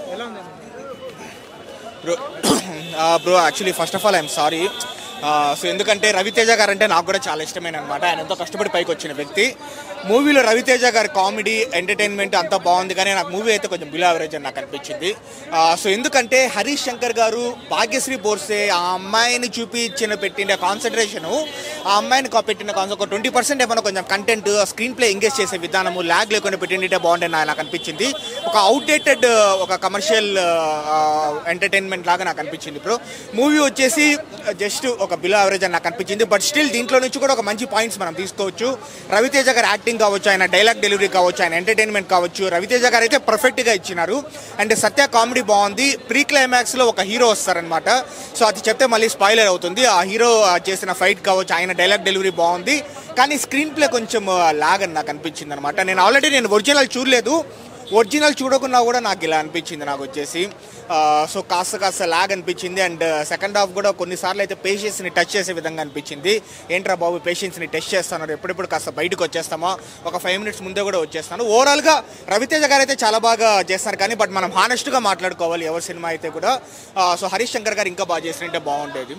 bro bro actually first of all I'm sorry so ఎందుకంటే రవితేజ గారు అంటే నాకు కూడా చాలా ఇష్టమైన అనమాట ఆయన ఎంతో కష్టపడి పైకి వచ్చిన వ్యక్తి మూవీలో రవితేజ గారి కామెడీ ఎంటర్టైన్మెంట్ అంతా బాగుంది కానీ నాకు మూవీ అయితే కొంచెం బిలో యావరేజ్ అని నాకు అనిపించింది సో ఎందుకంటే హరీష్ శంకర్ గారు భాగ్యశ్రీ బోర్సే ఆ అమ్మాయిని చూపించిన పెట్టిన కాన్సన్ట్రేషన్ ఆ అమ్మాయిని కా- పెట్టిన కాన్సెప్ట్ ఒక ట్వంటీ పర్సెంట్ ఏమైనా కొంచెం కంటెంట్ స్క్రీన్ ప్లే ఎంగేజ్ చేసే విధానము ల్యాగ్ లేకుండా పెట్టింటే బాగుంటుంది నాకు అనిపించింది ఒక అవుట్డేటెడ్ ఒక కమర్షియల్ ఎంటర్టైన్మెంట్ లాగా నాకు అనిపించింది బ్రో మూవీ వచ్చేసి జస్ట్ ఒక బిలో యావరేజ్ అని నాకు అనిపించింది బట్ స్టిల్ దీంట్లో నుంచి కూడా ఒక మంచి పాయింట్స్ మనం తీసుకోవచ్చు రవితేజ గారి యాక్టింగ్ కావచ్చు ఆయన డైలాగ్ డెలివరీ కావచ్చు ఆయన ఎంటర్టైన్మెంట్ కావచ్చు రవితేజ గారు అయితే పర్ఫెక్ట్గా ఇచ్చినారు అండ్ సత్య కామెడీ బాగుంది ప్రీ క్లైమాక్స్లో ఒక హీరో వస్తారనమాట సో అది చెప్తే మళ్ళీ స్పాయిలర్ అవుతుంది ఆ హీరో చేసిన ఫైట్ కావచ్చు ఆయన డైలాగ్ డెలివరీ బాగుంది కానీ స్క్రీన్ ప్లే కొంచెం లాగ్ అని నాకు అనిపించింది అనమాట నేను ఆల్రెడీ నేను ఒరిజినల్ చూడలేదు ఒరిజినల్ చూడకున్నా కూడా నాకు ఇలా అనిపించింది నాకు వచ్చేసి ఆ, సో కాస్త కాస్త లాగ్ అనిపించింది అండ్ సెకండ్ హాఫ్ కూడా కొన్నిసార్లు అయితే పేషెన్స్ని టచ్ చేసే విధంగా అనిపించింది ఏంట్రా బాబు పేషెన్స్ని టెస్ట్ చేస్తున్నారు ఎప్పుడెప్పుడు కాస్త బయటకు వచ్చేస్తామా ఒక ఫైవ్ మినిట్స్ ముందే కూడా వచ్చేస్తాను ఓవరాల్గా రవితేజ గారు అయితే చాలా బాగా చేస్తారు కానీ బట్ మనం హానెస్ట్గా మాట్లాడుకోవాలి ఎవరి సినిమా అయితే కూడా ఆ, సో హరీష్ శంకర్ గారు ఇంకా బాగా చేసినట్టే బాగుండేది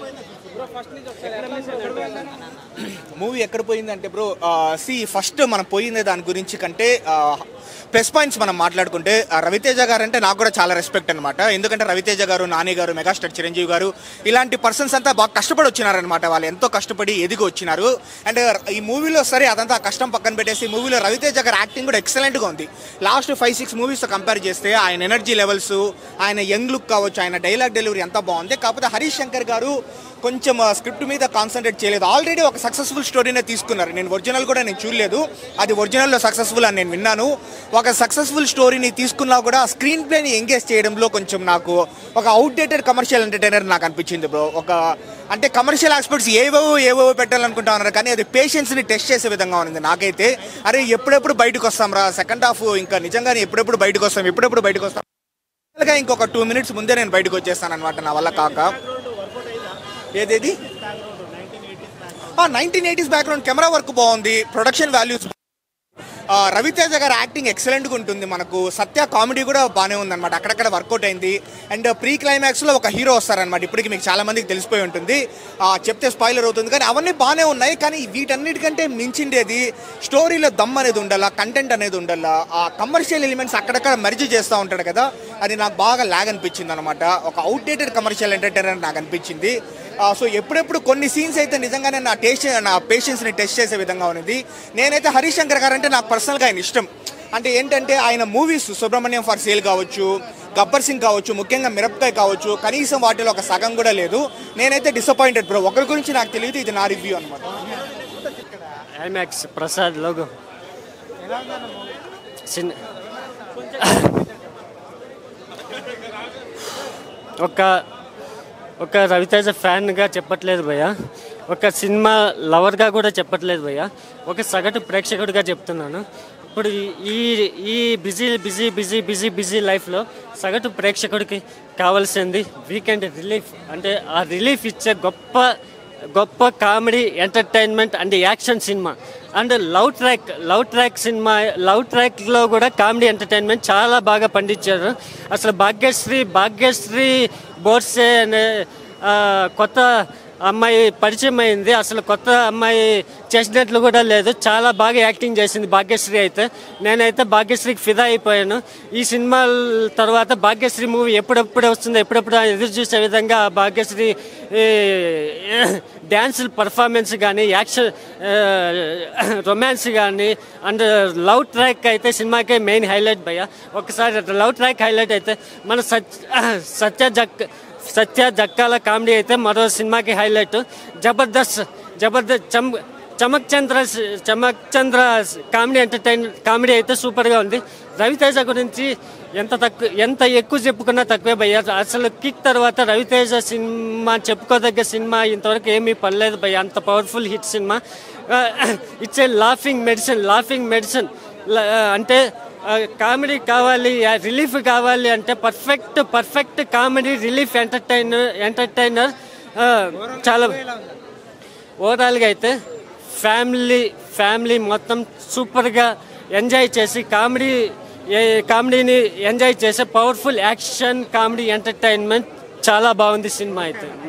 మూవీ ఎక్కడ పోయిందంటే బ్రో సి ఫస్ట్ మనం పోయిందే దాని గురించి కంటే ప్లస్ పాయింట్స్ మనం మాట్లాడుకుంటే ఆ, రవితేజ గారు అంటే నాకు కూడా చాలా రెస్పెక్ట్ అనమాట ఎందుకంటే రవితేజ గారు నాని గారు మెగాస్టార్ చిరంజీవి గారు ఇలాంటి పర్సన్స్ అంతా బాగా కష్టపడి వచ్చినారనమాట వాళ్ళు ఎంతో కష్టపడి ఎదిగి వచ్చినారు అండ్ ఈ మూవీలో సరే అదంతా కష్టం పక్కన పెట్టేసి మూవీలో రవితేజ గారి యాక్టింగ్ కూడా ఎక్సలెంట్గా ఉంది లాస్ట్ ఫైవ్ సిక్స్ మూవీస్తో కంపేర్ చేస్తే ఆయన ఎనర్జీ లెవెల్స్ ఆయన యంగ్ లుక్ కావచ్చు ఆయన డైలాగ్ డెలివరీ అంతా బాగుంది కాకపోతే హరీష్ శంకర్ గారు కొంచెం స్క్రిప్ట్ మీద కాన్సన్ట్రేట్ చేయలేదు ఆల్రెడీ ఒక సక్సెస్ఫుల్ స్టోరీనే తీసుకున్నారు నేను ఒరిజినల్ కూడా నేను చూడలేదు అది ఒరిజినల్లో సక్సెస్ఫుల్ అని నేను విన్నాను ఒక సక్సెస్ఫుల్ స్టోరీని తీసుకున్నా కూడా స్క్రీన్ ప్లేని ఎంగేజ్ చేయడంలో కొంచెం నాకు ఒక అవుట్డేటెడ్ కమర్షియల్ ఎంటర్టైనర్ నాకు అనిపించింది బ్రో ఒక అంటే కమర్షియల్ ఆస్పెక్ట్స్ ఏవేవో ఏవేవో పెట్టాలనుకుంటా ఉన్నారు కానీ అది పేషెన్స్ని టెస్ట్ చేసే విధంగా ఉంది నాకైతే అరే ఎప్పుడెప్పుడు బయటకు వస్తాం రా సెకండ్ హాఫ్ ఇంకా నిజంగానే ఎప్పుడెప్పుడు బయటకు వస్తాం ఎప్పుడెప్పుడు బయటకు వస్తాం గా ఇంకొక టూ మినిట్స్ ముందే నేను బయటకు వచ్చేస్తాను అనమాట నా వల్ల కాక ఏదేది nineteen eighties background camera work బాగుంది ప్రొడక్షన్ వాల్యూస్ ఆ, రవితేజ గారి యాక్టింగ్ ఎక్సలెంట్గా ఉంటుంది మనకు సత్య కామెడీ కూడా బాగానే ఉందన్నమాట అక్కడక్కడ వర్కౌట్ అయింది అండ్ ప్రీ క్లైమాక్స్లో ఒక హీరో వస్తారనమాట ఇప్పటికి మీకు చాలా మందికి తెలిసిపోయి ఉంటుంది ఆ, చెప్తే స్పాయిలర్ అవుతుంది కానీ అవన్నీ బాగానే ఉన్నాయి కానీ వీటన్నిటికంటే మించిండేది స్టోరీలో దమ్ అనేది ఉండాలా కంటెంట్ అనేది ఉండాలా ఆ కమర్షియల్ ఎలిమెంట్స్ అక్కడక్కడ మర్జీ చేస్తూ ఉంటాడు కదా అది నాకు బాగా లాగ్ అనిపించింది అనమాట ఒక అవుట్డేటెడ్ కమర్షియల్ ఎంటర్టైనర్ నాకు అనిపించింది ఆ, సో ఎప్పుడెప్పుడు కొన్ని సీన్స్ అయితే నిజంగానే నా టేస్ట్ నా పేషెన్స్ని టెస్ట్ చేసే విధంగా ఉన్నది నేనైతే హరీష్ శంకర్ గారు అంటే నాకు పర్సనల్గా ఆయన ఇష్టం అంటే ఏంటంటే ఆయన మూవీస్ సుబ్రహ్మణ్యం ఫర్ సేల్ కావచ్చు గబ్బర్ సింగ్ కావచ్చు ముఖ్యంగా మిరపకాయ కావచ్చు కనీసం వాటిలో ఒక సగం కూడా లేదు నేనైతే డిసప్పాయింటెడ్ బ్రో ఒకరి గురించి నాకు తెలియదు ఇది నా రివ్యూ అనమాట ఐమాక్స్ ప్రసాద్ లోగో చిన్న ఒక ఒక రవితేజ ఫ్యాన్గా చెప్పట్లేదు భయ్య ఒక సినిమా లవర్గా కూడా చెప్పట్లేదు భయ్య ఒక సగటు ప్రేక్షకుడిగా చెప్తున్నాను ఇప్పుడు ఈ ఈ busy busy busy busy busy లైఫ్లో సగటు ప్రేక్షకుడికి కావాల్సింది వీకెండ్ రిలీఫ్ అంటే ఆ రిలీఫ్ ఇచ్చే గొప్ప గొప్ప కామెడీ ఎంటర్టైన్మెంట్ అండ్ యాక్షన్ సినిమా and love track love track సినిమా లవ్ ట్రాక్లో కూడా కామెడీ ఎంటర్టైన్మెంట్ చాలా బాగా పండించారు అసలు భాగ్యశ్రీ భాగ్యశ్రీ బోర్సే అనే ఆ, కొత్త అమ్మాయి పరిచయం అయింది అసలు కొత్త అమ్మాయి చేసినట్లు కూడా లేదు చాలా బాగా యాక్టింగ్ చేసింది భాగ్యశ్రీ అయితే నేనైతే భాగ్యశ్రీకి ఫిదా అయిపోయాను ఈ సినిమా తర్వాత భాగ్యశ్రీ మూవీ ఎప్పుడెప్పుడు వస్తుందో ఎప్పుడెప్పుడు ఎదురు చూసే విధంగా ఆ భాగ్యశ్రీ డ్యాన్స్ పర్ఫార్మెన్స్ కానీ యాక్షన్ రొమాన్స్ కానీ అండ్ లవ్ ట్రాక్ అయితే సినిమాకే మెయిన్ హైలైట్ భయ్య ఒకసారి లవ్ ట్రాక్ హైలైట్ అయితే మన సత్ సత్య జక్ సత్య జక్కాల కామెడీ అయితే మరో సినిమాకి హైలైట్ జబర్దస్త్ జబర్దస్త్ చమ్ Chammak Chandra Chammak Chandra comedy entertain comedy అయితే సూపర్గా ఉంది రవితేజ గురించి ఎంత తక్కువ ఎంత ఎక్కువ చెప్పుకున్నా తక్కువే భయ్య అసలు కిక్ తర్వాత రవితేజ సినిమా చెప్పుకోదగ్గ సినిమా ఇంతవరకు ఏమీ పడలేదు భయ్య అంత పవర్ఫుల్ హిట్ సినిమా it's a laughing medicine laughing medicine అంటే కామెడీ కావాలి రిలీఫ్ కావాలి అంటే perfect perfect comedy relief entertainer entertainer చాలా ఓవరాల్గా అయితే ఫ్యామిలీ ఫ్యామిలీ మొత్తం సూపర్గా ఎంజాయ్ చేసి కామెడీ ఏ కామెడీని ఎంజాయ్ చేసే పవర్ఫుల్ యాక్షన్ కామెడీ ఎంటర్టైన్మెంట్ చాలా బాగుంది సినిమా అయితే